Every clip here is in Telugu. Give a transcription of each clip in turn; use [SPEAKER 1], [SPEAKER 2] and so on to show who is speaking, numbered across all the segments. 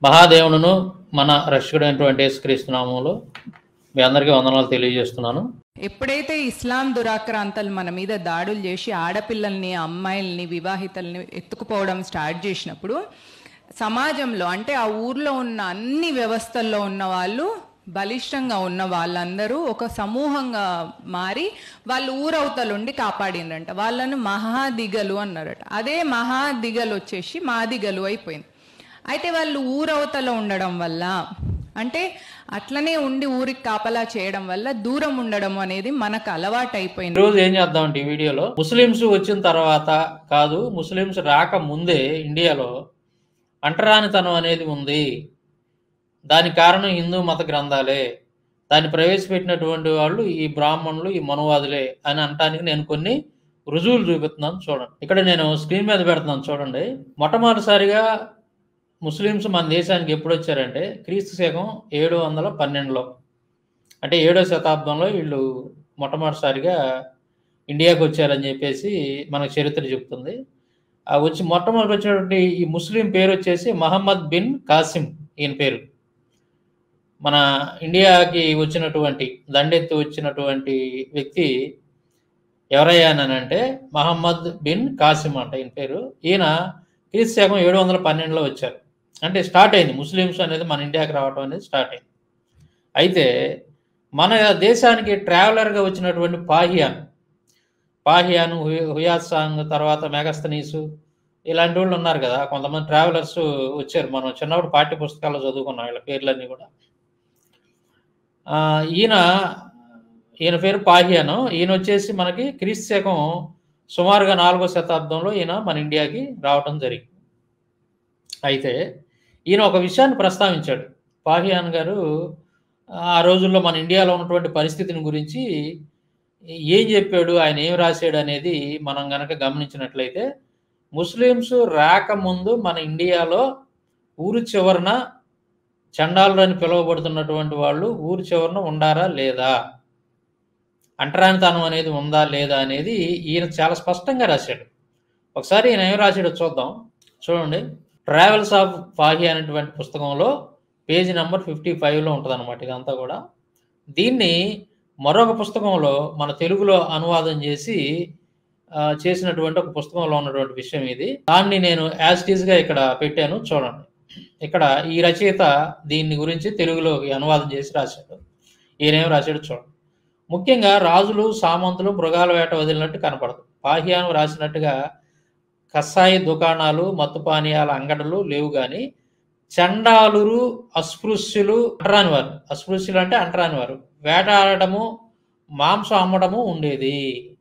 [SPEAKER 1] మహాదేవుడును మన రక్షకుడైనటువంటి యేసుక్రీస్తు నామములో మీ అందరికీ వందనాలు తెలియజేస్తున్నాను
[SPEAKER 2] ఎప్పుడైతే ఇస్లాం దురాక్రాంతలు మన మీద దాడులు చేసి ఆడపిల్లల్ని అమ్మాయిల్ని వివాహితల్ని ఎత్తుకుపోవడం స్టార్ట్ చేసినప్పుడు సమాజంలో అంటే ఆ ఊర్లో ఉన్న అన్ని వ్యవస్థల్లో ఉన్న వాళ్ళు బలిష్టంగా ఉన్న వాళ్ళందరూ ఒక సమూహంగా మారి వాళ్ళు ఊరవతలుండి కాపాడిండ్రంట వాళ్ళను మహాదిగలు అన్నారట అదే మహాదిగలు వచ్చేసి మాదిగలు అయిపోయింది అయితే వాళ్ళు ఊరవతల ఉండడం వల్ల అంటే అట్లనే ఉండి ఊరికి కాపలా చేయడం వల్ల దూరం ఉండడం అనేది మనకు అలవాటు అయిపోయింది
[SPEAKER 1] ఈరోజు ఏం చేద్దామంటే ఈ వీడియోలో ముస్లిమ్స్ వచ్చిన తర్వాత కాదు ముస్లిమ్స్ రాక ముందే ఇండియాలో అంటరానితనం అనేది ఉంది దానికి కారణం హిందూ మత గ్రంథాలే దాన్ని ప్రవేశపెట్టినటువంటి వాళ్ళు ఈ బ్రాహ్మణులు ఈ మనువాదులే అని అనటానికి నేను కొన్ని రుజువులు చూపిస్తున్నాను చూడండి ఇక్కడ నేను స్క్రీన్ మీద పెడుతున్నాను చూడండి మొట్టమొదటిసారిగా ముస్లిమ్స్ మన దేశానికి ఎప్పుడు వచ్చారంటే క్రీస్తు శకం ఏడు వందల పన్నెండులో అంటే ఏడో శతాబ్దంలో వీళ్ళు మొట్టమొదటిసారిగా ఇండియాకి వచ్చారని చెప్పేసి మనకు చరిత్ర చెప్తుంది ఆ వచ్చి మొట్టమొదటి వచ్చినటువంటి ఈ ముస్లిం పేరు వచ్చేసి మహమ్మద్ బిన్ కాసిం ఈయన పేరు మన ఇండియాకి వచ్చినటువంటి దండెత్తి వచ్చినటువంటి వ్యక్తి ఎవరయ్యానంటే మహమ్మద్ బిన్ కాసిం అంట ఈయన పేరు ఈయన క్రీస్తు శకం ఏడు వందల పన్నెండులో వచ్చారు అంటే స్టార్ట్ అయింది ముస్లిమ్స్ అనేది మన ఇండియాకి రావడం అనేది స్టార్ట్ అయింది అయితే మన దేశానికి ట్రావెలర్గా వచ్చినటువంటి పాహియాన్ పాహియాన్ హుయా- హుయాత్ సాంగ్ తర్వాత మెగస్తనీసు ఇలాంటి వాళ్ళు ఉన్నారు కదా కొంతమంది ట్రావెలర్స్ వచ్చారు మనం చిన్నప్పుడు పాఠ్య పుస్తకాల్లో చదువుకున్నాం వీళ్ళ పేర్లన్నీ కూడా ఆ, ఈయన ఈయన పేరు పాహియాను ఈయన వచ్చేసి మనకి క్రీస్తు శకం సుమారుగా నాలుగో శతాబ్దంలో ఈయన మన ఇండియాకి రావటం జరిగింది అయితే ఈయన ఒక విషయాన్ని ప్రస్తావించాడు పాహియాన్ గారు ఆ రోజుల్లో మన ఇండియాలో ఉన్నటువంటి పరిస్థితిని గురించి ఏం చెప్పాడు ఆయన ఏం రాశాడు అనేది మనం గనక గమనించినట్లయితే ముస్లిమ్స్ రాకముందు మన ఇండియాలో ఊరు చివరన చండాలు అని పిలువబడుతున్నటువంటి వాళ్ళు ఊరు చివరన ఉండారా లేదా అంటరానితనం అనేది ఉందా లేదా అనేది ఈయన చాలా స్పష్టంగా రాశాడు ఒకసారి ఈయన ఏం రాశాడో చూద్దాం చూడండి ట్రావెల్స్ ఆఫ్ ఫాహి అనేటువంటి పుస్తకంలో పేజీ నెంబర్ ఫిఫ్టీ ఫైవ్లో ఉంటుంది అనమాట ఇదంతా కూడా దీన్ని మరొక పుస్తకంలో మన తెలుగులో అనువాదం చేసి ఆ, చేసినటువంటి ఒక పుస్తకంలో ఉన్నటువంటి విషయం ఇది దాన్ని నేను యాజ్ గా ఇక్కడ పెట్టాను చూడండి ఇక్కడ ఈ రచయిత దీని గురించి తెలుగులోకి అనువాదం చేసి రాశాడు ఈయనేం రాశాడు చూడండి ముఖ్యంగా రాజులు సామంతులు మృగాల వేట వదిలినట్టు కనపడదు పాహ్యాను రాసినట్టుగా కషాయి దుకాణాలు మత్తు పానీయాల అంగడులు లేవు కానీ చండాలురు అస్పృశ్యులు అంటరాని వారు అస్పృశ్యులు అంటే అంటరాని వారు వేటాడటము మాంసం అమ్మడము ఉండేది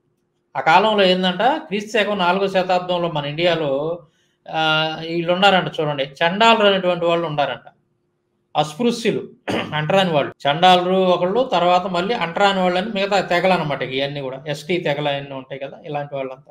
[SPEAKER 1] ఆ కాలంలో ఏంటంట క్రీస్తు శకం నాలుగో శతాబ్దంలో మన ఇండియాలో ఆ, వీళ్ళు ఉన్నారంట చూడండి చండాలురు అనేటువంటి వాళ్ళు ఉన్నారంట అస్పృశ్యులు అంటరాని వాళ్ళు చండాలురు ఒకళ్ళు తర్వాత మళ్ళీ అంటరాని వాళ్ళు అని మిగతా తెగలు అనమాట ఇవన్నీ కూడా ఎస్టీ తెగలు అన్నీ ఉంటాయి కదా ఇలాంటి వాళ్ళంతా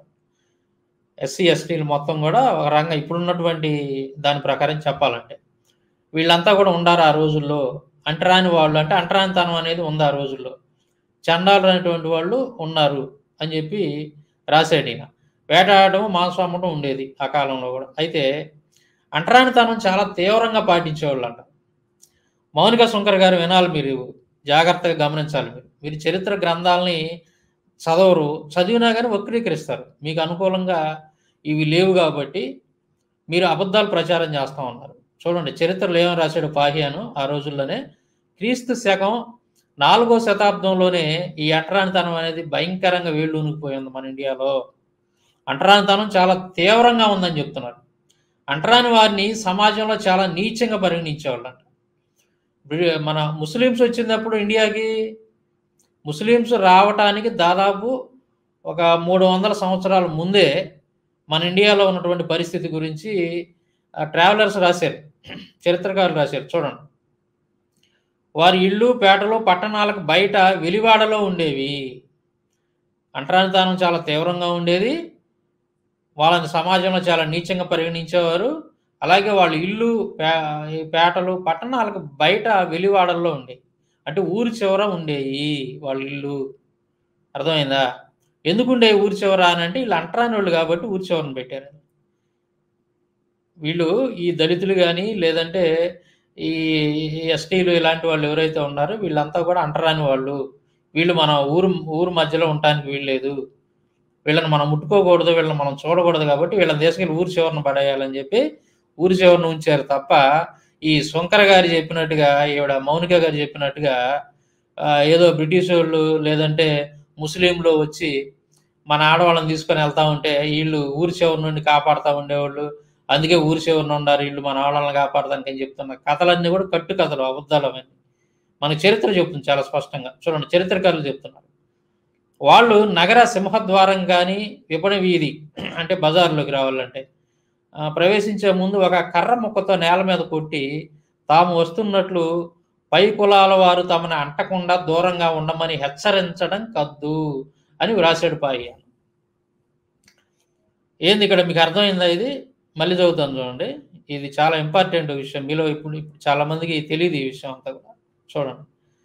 [SPEAKER 1] ఎస్సీ ఎస్టీలు మొత్తం కూడా ఒక రంగం ఇప్పుడున్నటువంటి దాని ప్రకారం చెప్పాలంటే వీళ్ళంతా కూడా ఉండారు ఆ రోజుల్లో అంటరాని వాళ్ళు అంటే అంటరానితనం అనేది ఉంది ఆ రోజుల్లో చండాలు అనేటువంటి వాళ్ళు ఉన్నారు అని చెప్పి రాశాడు ఈయన వేటాడటం మాంసం అమ్మటం ఉండేది ఆ కాలంలో కూడా అయితే అంటరానితనం చాలా తీవ్రంగా పాటించేవాళ్ళు అంట మౌనిక శంకర్ గారు వినాలి మీరు జాగ్రత్తగా గమనించాలి మీరు మీరు చరిత్ర గ్రంథాలని చదవరు చదివినా కానీ వక్రీకరిస్తారు మీకు అనుకూలంగా ఇవి లేవు కాబట్టి మీరు అబద్ధాలు ప్రచారం చేస్తూ ఉన్నారు చూడండి చరిత్రలో ఏమని రాశాడు పాహియాను ఆ రోజుల్లోనే క్రీస్తు శకం నాలుగో శతాబ్దంలోనే ఈ అంటరానితనం అనేది భయంకరంగా వేళ్ళు ఉనికిపోయింది మన ఇండియాలో అంటరానితనం చాలా తీవ్రంగా ఉందని చెప్తున్నారు అంటరాని వారిని సమాజంలో చాలా నీచంగా పరిగణించేవాళ్ళంట బ్రి- మన ముస్లిమ్స్ వచ్చినప్పుడు ఇండియాకి ముస్లిమ్స్ రావటానికి దాదాపు ఒక మూడు వందల సంవత్సరాల ముందే మన ఇండియాలో ఉన్నటువంటి పరిస్థితి గురించి ట్రావెలర్స్ రాశారు చరిత్రకారులు రాశారు చూడండి వారి ఇళ్ళు పేటలు పట్టణాలకు బయట వెలివాడలో ఉండేవి అంటరానితనం చాలా తీవ్రంగా ఉండేది వాళ్ళని సమాజంలో చాలా నీచంగా పరిగణించేవారు అలాగే వాళ్ళ ఇల్లు పే- ఈ పేటలు పట్టణాలకు బయట వెలివాడల్లో ఉండేవి అంటే ఊరి చివర ఉండేవి వాళ్ళ ఇల్లు అర్థమైందా ఎందుకు ఉండే ఊరి చివర అని అంటే వీళ్ళు అంటరాని వాళ్ళు కాబట్టి ఊరి చివరని పెట్టారు వీళ్ళు ఈ దళితులు కానీ లేదంటే ఈ ఎస్టీలు ఇలాంటి వాళ్ళు ఎవరైతే ఉన్నారో వీళ్ళంతా కూడా అంటరాని వాళ్ళు వీళ్ళు మన ఊరు ఊరు మధ్యలో ఉండటానికి వీల్లేదు వీళ్ళని మనం ముట్టుకోకూడదు వీళ్ళని మనం చూడకూడదు కాబట్టి వీళ్ళని తీసుకెళ్ళి ఊరు చివరిని పడేయాలని చెప్పి ఊరు చివరిని ఉంచారు తప్ప ఈ శంకర గారు చెప్పినట్టుగా ఈవిడ మౌనిక గారు చెప్పినట్టుగా ఆ, ఏదో బ్రిటిష్ వాళ్ళు లేదంటే ముస్లింలు వచ్చి మన ఆడవాళ్ళని తీసుకొని వెళ్తా ఉంటే వీళ్ళు ఊరి చివరి నుండి కాపాడుతూ ఉండేవాళ్ళు అందుకే ఊరి చివరిన ఉన్నారు వీళ్ళు మన ఆడవాళ్ళని కాపాడడానికి అని చెప్తున్న కథలన్నీ కూడా కట్టు కథలు అబద్ధాలు అవన్నీ మనకి చరిత్ర చెప్తుంది చాలా స్పష్టంగా చూడండి చరిత్రకారులు చెప్తున్నారు వాళ్ళు నగర సింహద్వారం కానీ విపణి వీధి అంటే బజార్లోకి రావాలంటే ఆ, ప్రవేశించే ముందు ఒక కర్ర ముక్కతో నేల మీద కొట్టి తాము వస్తున్నట్లు పై కులాల వారు తమని అంటకుండా దూరంగా ఉండమని హెచ్చరించడం కద్దు అని వ్రాసాడు పాయ్య ఏంది ఇక్కడ మీకు అర్థమైందా ఇది మళ్ళీ చదువుతాను చూడండి ఇది చాలా ఇంపార్టెంట్ విషయం మీలో ఇప్పుడు ఇప్పుడు చాలా మందికి తెలియదు ఈ విషయం అంతా కూడా చూడండి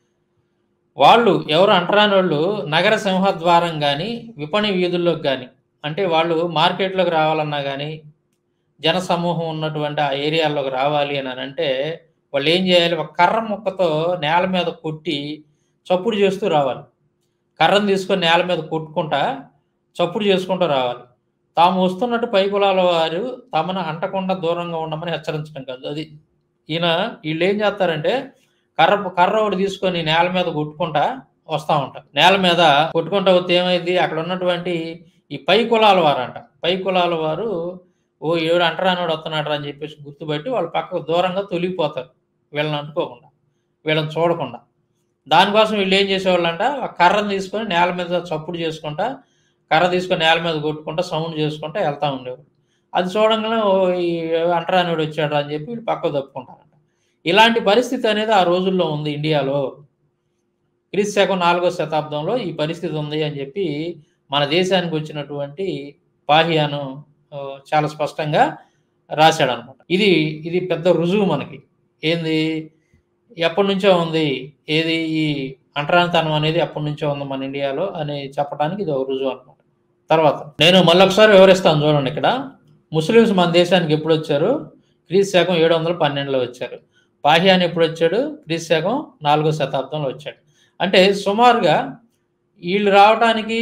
[SPEAKER 1] వాళ్ళు ఎవరు అంటరాని వాళ్ళు నగర సింహద్వారం కానీ విపణి వీధుల్లోకి కానీ అంటే వాళ్ళు మార్కెట్లోకి రావాలన్నా కానీ జన సమూహం ఉన్నటువంటి ఆ ఏరియాల్లోకి రావాలి అని అంటే వాళ్ళు ఏం చేయాలి ఒక కర్ర ముక్కతో నేల మీద కొట్టి చప్పుడు చేస్తూ రావాలి కర్రను తీసుకొని నేల మీద కొట్టుకుంటా చప్పుడు చేసుకుంటూ రావాలి తాము వస్తున్నట్టు పై కులాల వారు తమను అంటకుండా దూరంగా ఉండమని హెచ్చరించడం కాదు అది ఈయన వీళ్ళు ఏం చేస్తారంటే కర్ర కర్ర ఒకటి తీసుకొని నేల మీద కొట్టుకుంటా వస్తూ ఉంటారు నేల మీద కొట్టుకుంటా వస్తే ఏమైంది అక్కడ ఉన్నటువంటి ఈ పై కులాల వారు అంట పై కులాల వారు ఓ ఏడు అంటరానోడు వస్తున్నాడు అని చెప్పేసి గుర్తుపట్టి వాళ్ళు పక్కకు దూరంగా తొలిగిపోతారు వీళ్ళని అంటుకోకుండా వీళ్ళని చూడకుండా దానికోసం వీళ్ళు ఏం చేసేవాళ్ళంట ఆ కర్రను తీసుకొని నేల మీద చప్పుడు చేసుకుంటా కర్ర తీసుకొని నేల మీద కొట్టుకుంటా సౌండ్ చేసుకుంటా వెళ్తా ఉండేవాడు అది చూడంగానే ఓ ఈ అంటరానివాడు వచ్చాడు అని చెప్పి వీళ్ళు పక్కకు తప్పుకుంటారంట ఇలాంటి పరిస్థితి అనేది ఆ రోజుల్లో ఉంది ఇండియాలో క్రీస్తు శకం నాలుగో శతాబ్దంలో ఈ పరిస్థితి ఉంది అని చెప్పి మన దేశానికి వచ్చినటువంటి పాహియాను ఆ, చాలా స్పష్టంగా రాశాడు అనమాట ఇది ఇది పెద్ద రుజువు మనకి ఏంది ఎప్పటి నుంచో ఉంది ఏది ఈ అంటరానితనం అనేది ఎప్పటి నుంచో ఉంది మన ఇండియాలో అని చెప్పడానికి ఇది ఒక రుజువు అనమాట తర్వాత నేను మళ్ళొకసారి వివరిస్తాను చూడండి ఇక్కడ ముస్లిమ్స్ మన దేశానికి ఎప్పుడు వచ్చారు క్రీస్తు శకం ఏడు వందల పన్నెండులో వచ్చారు పాహియాన్ ఎప్పుడు వచ్చాడు క్రీస్తు శకం నాలుగో శతాబ్దంలో వచ్చాడు అంటే సుమారుగా వీళ్ళు రావటానికి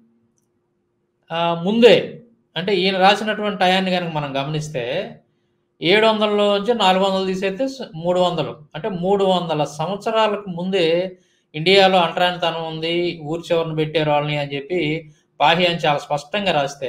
[SPEAKER 1] ఆ, ముందే అంటే ఈయన రాసినటువంటి టయాన్ని కనుక మనం గమనిస్తే ఏడు వందల నుంచి నాలుగు వందలు తీసేస్తే స- మూడు వందలు అంటే మూడు వందల సంవత్సరాలకు ముందే ఇండియాలో అంటరానితనం ఉంది ఊరి చివరిని పెట్టారు వాళ్ళని అని చెప్పి పాహియాన్ చాలా స్పష్టంగా రాస్తే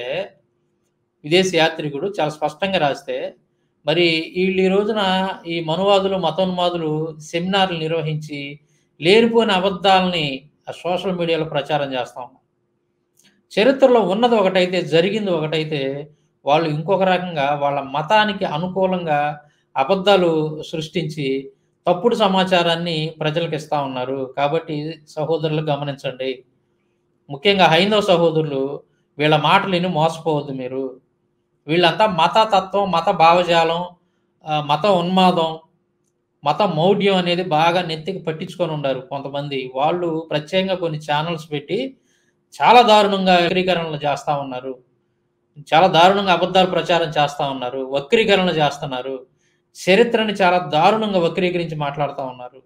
[SPEAKER 1] విదేశీ యాత్రికుడు చాలా స్పష్టంగా రాస్తే మరి వీళ్ళు ఈ రోజున ఈ మనువాదులు మతోన్మాదులు సెమినార్లు నిర్వహించి లేనిపోయిన అబద్ధాలని ఆ సోషల్ మీడియాలో ప్రచారం చేస్తా ఉన్నారు చరిత్రలో ఉన్నది ఒకటైతే జరిగింది ఒకటైతే వాళ్ళు ఇంకొక రకంగా వాళ్ళ మతానికి అనుకూలంగా అబద్ధాలు సృష్టించి తప్పుడు సమాచారాన్ని ప్రజలకు ఇస్తా ఉన్నారు కాబట్టి సహోదరులు గమనించండి ముఖ్యంగా హైందవ సహోదరులు వీళ్ళ మాటలు విని మోసపోవద్దు మీరు వీళ్ళంతా మత తత్వం మత భావజాలం ఆ, మత ఉన్మాదం మత మౌఢ్యం అనేది బాగా నెత్తికి పట్టించుకొని ఉన్నారు కొంతమంది వాళ్ళు ప్రత్యేకంగా కొన్ని ఛానల్స్ పెట్టి చాలా దారుణంగా వక్రీకరణలు చేస్తూ ఉన్నారు చాలా దారుణంగా అబద్ధాలు ప్రచారం చేస్తూ ఉన్నారు వక్రీకరణలు చేస్తున్నారు చరిత్రని చాలా దారుణంగా వక్రీకరించి మాట్లాడుతూ ఉన్నారు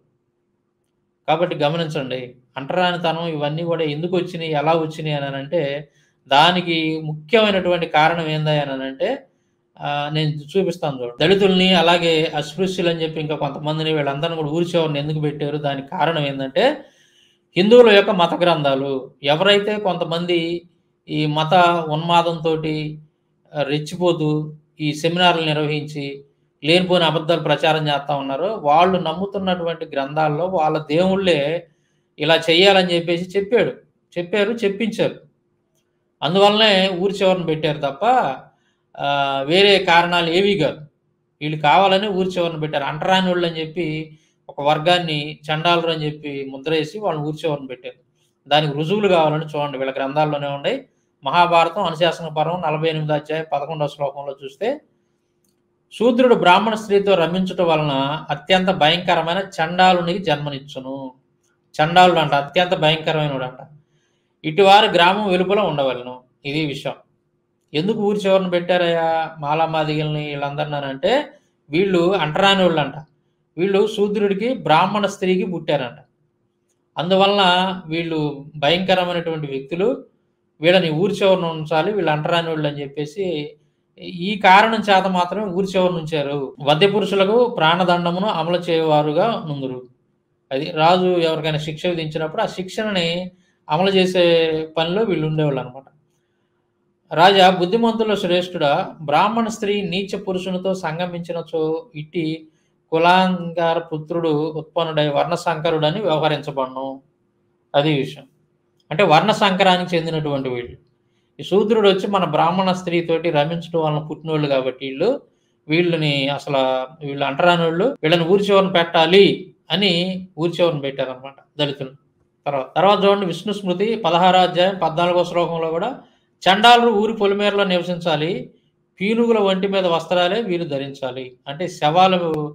[SPEAKER 1] కాబట్టి గమనించండి అంటరానితనం ఇవన్నీ కూడా ఎందుకు వచ్చినాయి ఎలా వచ్చినాయి అని అంటే దానికి ముఖ్యమైనటువంటి కారణం ఏందా అని అంటే ఆ, నేను చూపిస్తాను చూడండి దళితుల్ని అలాగే అస్పృశ్యులు అని చెప్పి ఇంకా కొంతమందిని వీళ్ళందరిని కూడా ఊరి చివరిని ఎందుకు పెట్టారు దానికి కారణం ఏంటంటే హిందువుల యొక్క మత గ్రంథాలు ఎవరైతే కొంతమంది ఈ మత ఉన్మాదంతో రెచ్చిపోతూ ఈ సెమినార్లు నిర్వహించి లేనిపోయిన అబద్ధాలు ప్రచారం చేస్తా ఉన్నారో వాళ్ళు నమ్ముతున్నటువంటి గ్రంథాల్లో వాళ్ళ దేవుళ్ళే ఇలా చేయాలని చెప్పేసి చెప్పాడు చెప్పారు చెప్పించారు అందువల్లనే ఊరి చివరిని పెట్టారు తప్ప ఆ, వేరే కారణాలు ఏవి కాదు వీళ్ళు కావాలని ఊరి చివరిని పెట్టారు అంటరాని వాళ్ళు అని చెప్పి ఒక వర్గాన్ని చండాలరు అని చెప్పి ముద్ర వేసి వాళ్ళని ఊరి చివరిని పెట్టారు దానికి రుజువులు కావాలని చూడండి వీళ్ళ గ్రంథాల్లోనే ఉన్నాయి మహాభారతం అనుశాసన పర్వం నలభై ఎనిమిది అధ్యాయం పదకొండవ శ్లోకంలో చూస్తే శూద్రుడు బ్రాహ్మణ స్త్రీతో రమించటం వలన అత్యంత భయంకరమైన చండాలునికి జన్మనిచ్చును చండాలుడు అంట అత్యంత భయంకరమైన అంట ఇటువారు గ్రామం వెలుపల ఉండవలను ఇది విషయం ఎందుకు ఊరి చివరిని పెట్టారయ్యా మాలామాదిగల్ని వీళ్ళందరిని అంటే వీళ్ళు అంటరాని వాళ్ళు అంట వీళ్ళు శూద్రుడికి బ్రాహ్మణ స్త్రీకి పుట్టారంట అందువలన వీళ్ళు భయంకరమైనటువంటి వ్యక్తులు వీళ్ళని ఊరి చివరన ఉంచాలి వీళ్ళు అంటరాని వాళ్ళు అని చెప్పేసి ఈ కారణం చేత మాత్రమే ఊరి చివరన ఉంచారు వద్య పురుషులకు ప్రాణదండమును అమలు చేయవారుగా నుందురు అది రాజు ఎవరికైనా శిక్ష విధించినప్పుడు ఆ శిక్షణని అమలు చేసే పనిలో వీళ్ళు ఉండేవాళ్ళు అనమాట రాజా బుద్ధిమంతుల శ్రేష్ఠుడా బ్రాహ్మణ స్త్రీ నీచ పురుషునితో సంగమించినచో ఇట్టి కులాంగార పుత్రుడు ఉత్పన్నుడై వర్ణ సంకరుడని వ్యవహరించబడను అది విషయం అంటే వర్ణ సంకరానికి చెందినటువంటి వీళ్ళు ఈ శూద్రుడు వచ్చి మన బ్రాహ్మణ స్త్రీతోటి రమించడం వలన పుట్టినోళ్ళు కాబట్టి వీళ్ళు వీళ్ళని అసలు వీళ్ళు అంటరాని వాళ్ళు వీళ్ళని ఊరి చివరన పెట్టాలి అని ఊరి చివరన పెట్టారనమాట దళితులు తర్వాత తర్వాత చూడండి విష్ణు స్మృతి పదహారో అధ్యాయం పద్నాలుగో శ్లోకంలో కూడా చండాలు ఊరి పొలిమేరలో నివసించాలి పీనుగుల వంటి మీద వస్త్రాలే వీరు ధరించాలి అంటే శవాలు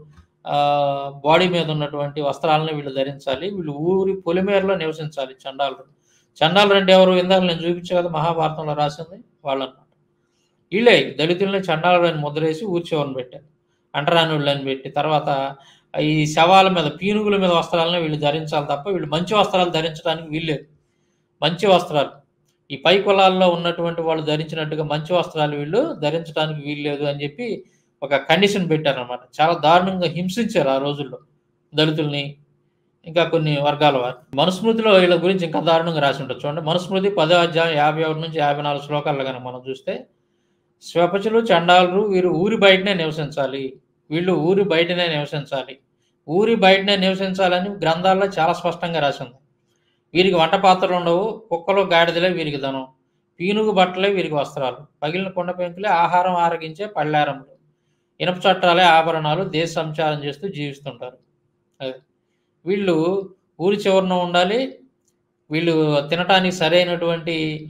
[SPEAKER 1] బాడీ మీద ఉన్నటువంటి వస్త్రాలను వీళ్ళు ధరించాలి వీళ్ళు ఊరి పొలిమేరలో నివసించాలి చండాలు చండాలు అంటే ఎవరు ఇందాక నేను చూపించే కదా మహాభారతంలో రాసింది వాళ్ళన్నమాట వీళ్ళే దళితుల్ని చండాలు అని ముద్రేసి ఊరి చివరన పెట్టారు అంటరానుళ్ళు అని పెట్టి తర్వాత ఈ శవాల మీద పీనుగుల మీద వస్త్రాలను వీళ్ళు ధరించాలి తప్ప వీళ్ళు మంచి వస్త్రాలు ధరించడానికి వీల్లేదు మంచి వస్త్రాలు ఈ పై కులాల్లో ఉన్నటువంటి వాళ్ళు ధరించినట్టుగా మంచి వస్త్రాలు వీళ్ళు ధరించడానికి వీల్లేదు అని చెప్పి ఒక కండిషన్ పెట్టారనమాట చాలా దారుణంగా హింసించారు ఆ రోజుల్లో దళితుల్ని ఇంకా కొన్ని వర్గాల వారు మనుస్మృతిలో వీళ్ళ గురించి ఇంకా దారుణంగా రాసి ఉంటుంది చూడండి మనుస్మృతి పదో అధ్యాయం యాభై ఒకటి నుంచి యాభై నాలుగు శ్లోకాల్లో కనుక మనం చూస్తే స్వపచులు చండాలు వీరు ఊరి బయటనే నివసించాలి వీళ్ళు ఊరి బయటనే నివసించాలి ఊరి బయటనే నివసించాలని గ్రంథాల్లో చాలా స్పష్టంగా రాసింది వీరికి వంట పాత్రలు ఉండవు కుక్కలు గాడిదలే వీరికి ధనం పీనుగు బట్టలే వీరికి వస్త్రాలు పగిలిన కొండ పెంకులే ఆహారం ఆరగించే పళ్ళారములు ఇనప చట్టాలే ఆభరణాలు దేశ సంచారం చేస్తూ జీవిస్తుంటారు అదే వీళ్ళు ఊరి చివరన ఉండాలి వీళ్ళు తినటానికి సరైనటువంటి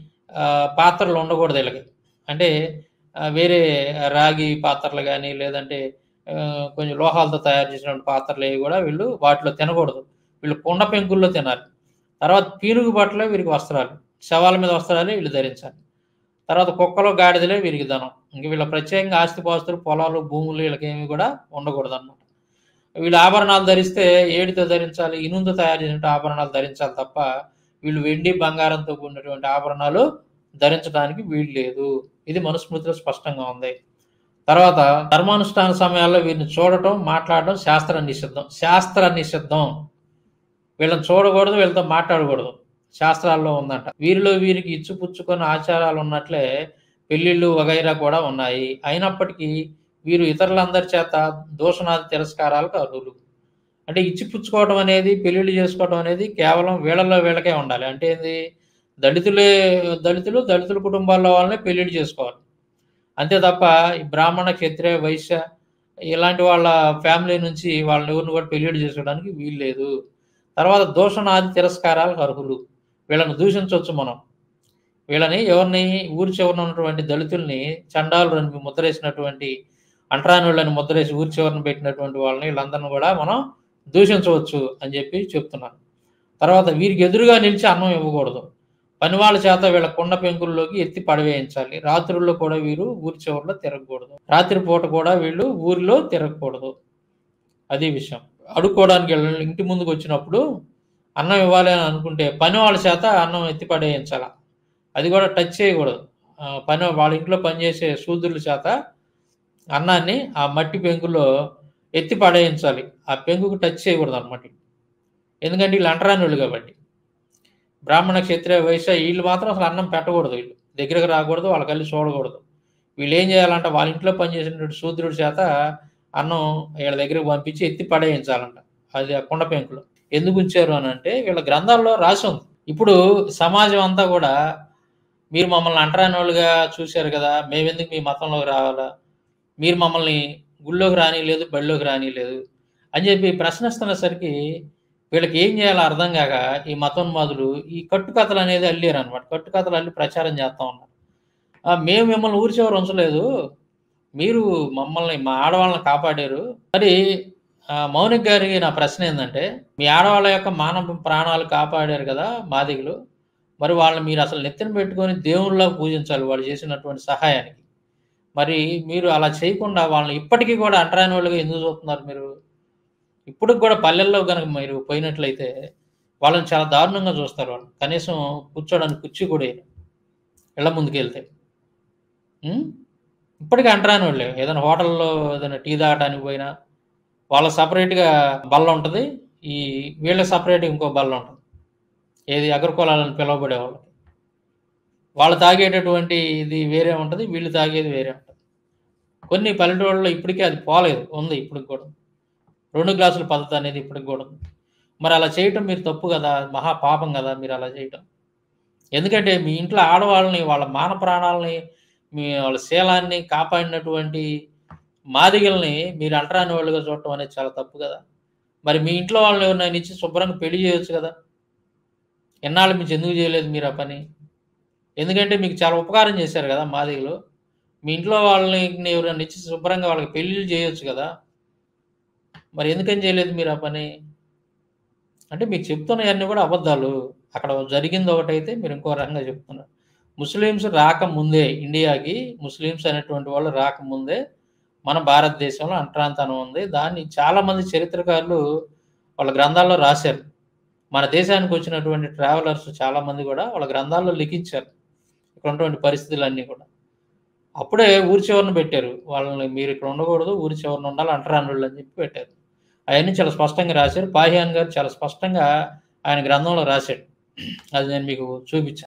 [SPEAKER 1] పాత్రలు ఉండకూడదు వీళ్ళకి అంటే వేరే రాగి పాత్రలు కానీ లేదంటే కొంచెం లోహాలతో తయారు చేసినటువంటి పాత్రలు అవి కూడా వీళ్ళు వాటిలో తినకూడదు వీళ్ళు కుండ పెంకుల్లో తినాలి తర్వాత పీనుగు బట్టలే వీరికి వస్త్రాలు శవాల మీద వస్త్రాలే వీళ్ళు ధరించాలి తర్వాత కుక్కలో గాడిదలే వీరికి ధనం ఇంక వీళ్ళ ప్రత్యేకంగా ఆస్తిపాస్తులు పొలాలు భూములు వీళ్ళకేమి కూడా ఉండకూడదు అనమాట వీళ్ళు ఆభరణాలు ధరిస్తే ఏడితో ధరించాలి ఇనుంతో తయారు చేసిన ఆభరణాలు ధరించాలి తప్ప వీళ్ళు వెండి బంగారంతో కూడినటువంటి ఆభరణాలు ధరించడానికి వీలు లేదు ఇది మనుస్మృతిలో స్పష్టంగా ఉంది తర్వాత ధర్మానుష్ఠాన సమయాల్లో వీరిని చూడటం మాట్లాడడం శాస్త్ర నిషిద్ధం శాస్త్ర నిషిద్ధం వీళ్ళని చూడకూడదు వీళ్ళతో మాట్లాడకూడదు శాస్త్రాల్లో ఉందంట వీరిలో వీరికి ఇచ్చిపుచ్చుకున్న ఆచారాలు ఉన్నట్లే పెళ్ళిళ్ళు వగైరా కూడా ఉన్నాయి అయినప్పటికీ వీరు ఇతరులందరి చేత దూషణాది తిరస్కారాలకు అర్హులు అంటే ఇచ్చిపుచ్చుకోవడం అనేది పెళ్ళిళ్ళు చేసుకోవడం అనేది కేవలం వీళ్ళలో వీళ్ళకే ఉండాలి అంటే ఏంది దళితులే దళితులు దళితుల కుటుంబాల్లో వాళ్ళని పెళ్ళిళ్ళు చేసుకోవాలి అంతే తప్ప ఈ బ్రాహ్మణ క్షత్రియ వైశ్య ఇలాంటి వాళ్ళ ఫ్యామిలీ నుంచి వాళ్ళని ఎవరిని కూడా పెళ్ళిళ్ళు చేసుకోవడానికి వీలు లేదు తర్వాత దూషణాది తిరస్కారాలకు అర్హులు వీళ్ళని దూషించవచ్చు మనం వీళ్ళని ఎవరిని ఊరి చివరన ఉన్నటువంటి దళితుల్ని చండాలు ముద్రేసినటువంటి అంటరాని వాళ్ళని ముద్రేసి ఊరి చివరన పెట్టినటువంటి వాళ్ళని వీళ్ళందరిని కూడా మనం దూషించవచ్చు అని చెప్పి చెప్తున్నాను తర్వాత వీరికి ఎదురుగా నిలిచి అన్నం ఇవ్వకూడదు పని వాళ్ళ చేత వీళ్ళ కొండ పెంకుల్లోకి ఎత్తి పడవేయించాలి రాత్రుల్లో కూడా వీరు ఊరి చివరిలో తిరగకూడదు రాత్రి పూట కూడా వీళ్ళు ఊరిలో తిరగకూడదు అది విషయం అడుక్కోవడానికి వెళ్ళ ఇంటి ముందుకు వచ్చినప్పుడు అన్నం ఇవ్వాలి అని అనుకుంటే పని వాళ్ళ చేత అన్నం ఎత్తి పడేయించాల అది కూడా టచ్ చేయకూడదు పని వాళ్ళ ఇంట్లో పనిచేసే శూద్రుల చేత అన్నాన్ని ఆ మట్టి పెంకులో ఎత్తి పడేయించాలి ఆ పెంకుకు టచ్ చేయకూడదు అనమాట ఎందుకంటే వీళ్ళు అంటరాని వాళ్ళు కాబట్టి బ్రాహ్మణ క్షత్రియ వైశ్య వీళ్ళు మాత్రం అసలు అన్నం పెట్టకూడదు వీళ్ళు దగ్గరకు రాకూడదు వాళ్ళ కళ్ళు చూడకూడదు వీళ్ళు ఏం చేయాలంట వాళ్ళ ఇంట్లో పనిచేసినటువంటి శూద్రుడి చేత అన్నం వీళ్ళ దగ్గరకు పంపించి ఎత్తి పడేయించాలంట అది ఆ కుండ పెంకులు ఎందుకు ఉంచారు అని అంటే వీళ్ళ గ్రంథాల్లో రాసి ఉంది ఇప్పుడు సమాజం అంతా కూడా మీరు మమ్మల్ని అంటరాని వాళ్ళుగా చూశారు కదా మేమెందుకు మీ మతంలోకి రావాలా మీరు మమ్మల్ని గుళ్ళోకి రానిలేదు బడిలోకి రానిలేదు అని చెప్పి ప్రశ్నిస్తున్నసరికి వీళ్ళకి ఏం చేయాలో అర్థం కాక ఈ మతోన్మాదులు ఈ కట్టుకథలు అనేది అల్లారు అనమాట కట్టుకథలు అల్లి ప్రచారం చేస్తూ ఉన్నారు మేము మిమ్మల్ని ఊరి చివరి ఉంచలేదు మీరు మమ్మల్ని మా ఆడవాళ్ళని కాపాడారు మరి మౌనిక్ గారికి నా ప్రశ్న ఏంటంటే మీ ఆడవాళ్ళ యొక్క మానవ ప్రాణాలు కాపాడారు కదా మాదిగులు మరి వాళ్ళని మీరు అసలు నెత్తిన పెట్టుకొని దేవుళ్ళ పూజించాలి వాళ్ళు చేసినటువంటి సహాయానికి మరి మీరు అలా చేయకుండా వాళ్ళని ఇప్పటికీ కూడా అంటరాని వాళ్ళుగా ఎందుకు చూస్తున్నారు మీరు ఇప్పటికి కూడా పల్లెల్లో గనక మీరు పోయినట్లయితే వాళ్ళని చాలా దారుణంగా చూస్తారు వాళ్ళు కనీసం కూర్చోడానికి కుర్చీ కూడా వేయరు ఇళ్ళ ముందుకు వెళ్తే ఉం? ఇప్పటికీ అంటరాని వాళ్ళే ఏదైనా హోటల్లో ఏదైనా టీ తాగడానికి పోయినా వాళ్ళ సపరేట్గా బల్ల ఉంటుంది ఈ వీళ్ళకి సపరేట్గా ఇంకో బల్ల ఉంటుంది ఏది అగ్రకులాలని పిలువబడే వాళ్ళకి వాళ్ళు తాగేటటువంటి ఇది వేరే ఉంటుంది వీళ్ళు తాగేది వేరే ఉంటుంది కొన్ని పల్లెటూళ్ళలో ఇప్పటికీ అది పోలేదు ఉంది ఇప్పటికి కూడా రెండు గ్లాసుల పద్ధతి అనేది ఇప్పటికి కూడా ఉంది మరి అలా చేయటం మీరు తప్పు కదా మహా పాపం కదా మీరు అలా చేయటం ఎందుకంటే మీ ఇంట్లో ఆడవాళ్ళని వాళ్ళ మాన ప్రాణాలని మీ వాళ్ళ శీలాన్ని కాపాడినటువంటి మాదిగల్ని మీరు అంటరాని వాళ్ళుగా చూడటం అనేది చాలా తప్పు కదా మరి మీ ఇంట్లో వాళ్ళని ఎవరినైనా ఇచ్చి శుభ్రంగా పెళ్లి చేయొచ్చు కదా ఎన్నాళ్ళు మీకు ఎందుకు చేయలేదు మీరు ఆ పని ఎందుకంటే మీకు చాలా ఉపకారం చేశారు కదా మాదిగలు మీ ఇంట్లో వాళ్ళని ఎవరైనా ఇచ్చి శుభ్రంగా వాళ్ళకి పెళ్ళిళ్ళు చేయొచ్చు కదా మరి ఎందుకని చేయలేదు మీరు ఆ పని అంటే మీకు చెప్తున్నవన్నీ కూడా అబద్ధాలు అక్కడ జరిగింది ఒకటైతే మీరు ఇంకో రకంగా చెప్తున్నారు ముస్లిమ్స్ రాకముందే ఇండియాకి ముస్లిమ్స్ అనేటువంటి వాళ్ళు రాకముందే మన భారతదేశంలో అంటరాంతనం ఉంది దాన్ని చాలామంది చరిత్రకారులు వాళ్ళ గ్రంథాల్లో రాశారు మన దేశానికి వచ్చినటువంటి ట్రావెలర్స్ చాలామంది కూడా వాళ్ళ గ్రంథాల్లో లిఖించారు ఇక్కడ ఉన్నటువంటి పరిస్థితులన్నీ కూడా అప్పుడే ఊరి చివరన పెట్టారు వాళ్ళని మీరు ఇక్కడ ఉండకూడదు ఊరి చివరన ఉండాలి అంటరాని వాళ్ళు అని చెప్పి పెట్టారు అవన్నీ చాలా స్పష్టంగా రాశారు పాహియాన్ గారు చాలా స్పష్టంగా ఆయన గ్రంథంలో రాశాడు అది నేను మీకు చూపించాను